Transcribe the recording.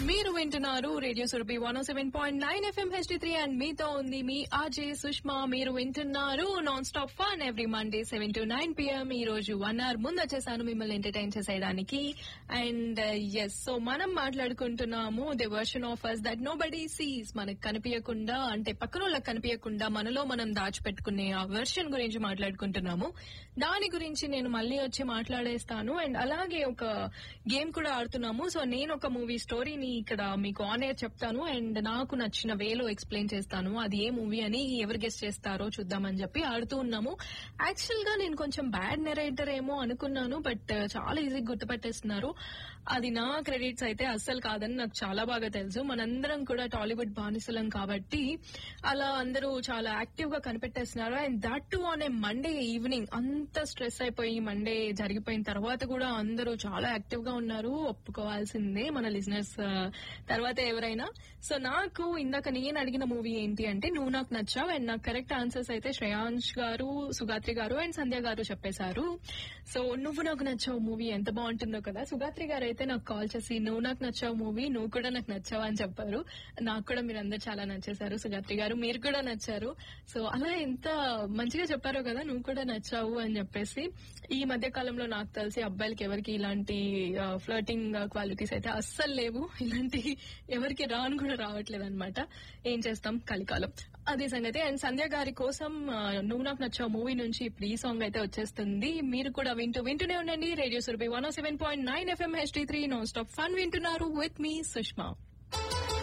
మీరు వింటున్నారు radio Surabhi one seven point nine FM HD three and మీతో ఉంది మీ ఆర్జే సుష్మా మీరు వింటున్నారు non stop fun every Monday seven to nine PM ఈ రోజు వన్ అవర్ ముందు వచ్చేసాను మిమ్మల్ని ఎంటర్టైన్ చేసేయడానికి అండ్ ఎస్ సో మనం మాట్లాడుకుంటున్నాము the version of us that nobody sees మనకు కనిపించకుండా అంటే పక్కన వాళ్ళకి కనిపించకుండా మనలో మనం దాచిపెట్టుకునే ఆ వెర్షన్ గురించి మాట్లాడుకుంటున్నాము దాని గురించి నేను మళ్ళీ వచ్చి మాట్లాడేస్తాను అండ్ అలాగే ఒక గేమ్ కూడా ఆడుతున్నాము సో నేను ఒక మూవీ స్టోరీని ఇక్కడ మీకు ఆన్ ఎయిర్ చెప్తాను అండ్ నాకు నచ్చిన వేలో ఎక్స్ప్లెయిన్ చేస్తాను అది ఏ మూవీ అని ఎవరు గెస్ట్ చేస్తారో చూద్దామని చెప్పి ఆడుతూ ఉన్నాము యాక్చువల్ గా నేను కొంచెం బ్యాడ్ నెరేటర్ ఏమో అనుకున్నాను బట్ చాలా ఈజీ గుర్తుపట్టేస్తున్నారు అది నా క్రెడిట్స్ అయితే అస్సలు కాదని నాకు చాలా బాగా తెలుసు మనందరం కూడా టాలీవుడ్ బానిసలం కాబట్టి అలా అందరూ చాలా యాక్టివ్ గా కనిపెట్టేస్తున్నారు and that to on a Monday evening అంత స్ట్రెస్ అయిపోయి మండే జరిగిపోయిన తర్వాత కూడా అందరూ చాలా యాక్టివ్ గా ఉన్నారు ఒప్పుకోవాల్సిందే మన లిజినెస్ తర్వాత ఎవరైనా సో నాకు ఇందాక నేను అడిగిన మూవీ ఏంటి అంటే నువ్వు నాకు నచ్చావు అండ్ నాకు కరెక్ట్ ఆన్సర్స్ అయితే శ్రేయాంష్ గారు సుగాత్రి గారు అండ్ సంధ్య గారు చెప్పేశారు సో నువ్వు నాకు నచ్చావు మూవీ ఎంత బాగుంటుందో కదా సుగాత్రి గారు అయితే నాకు కాల్ చేసి నువ్వు నాకు నచ్చావు మూవీ నువ్వు కూడా నాకు నచ్చావు అని చెప్పారు నాకు కూడా మీరు అందరు చాలా నచ్చేశారు సుగాత్రి గారు మీరు కూడా నచ్చారు సో అలా ఎంత మంచిగా చెప్పారో కదా నువ్వు కూడా నచ్చావు అని చెప్పేసి ఈ మధ్య కాలంలో నాకు తెలిసి అబ్బాయిలకి ఎవరికి ఇలాంటి ఫ్లర్టింగ్ క్వాలిటీస్ అయితే అస్సలు లేవు ఇలాంటి ఎవరికి రాను కూడా రావట్లేదు అనమాట ఏం చేస్తాం కలికాలం అదే సంగతి అండ్ సంధ్య గారి కోసం ఆ, నువ్వు నాకు నచ్చావు మూవీ నుంచి ఇప్పుడు ఈ సాంగ్ అయితే వచ్చేస్తుంది మీరు కూడా వింటూ వింటూనే ఉండండి radio Surabhi one seven point nine FM HD three non stop fun వింటున్నారు విత్ మీ సుష్మా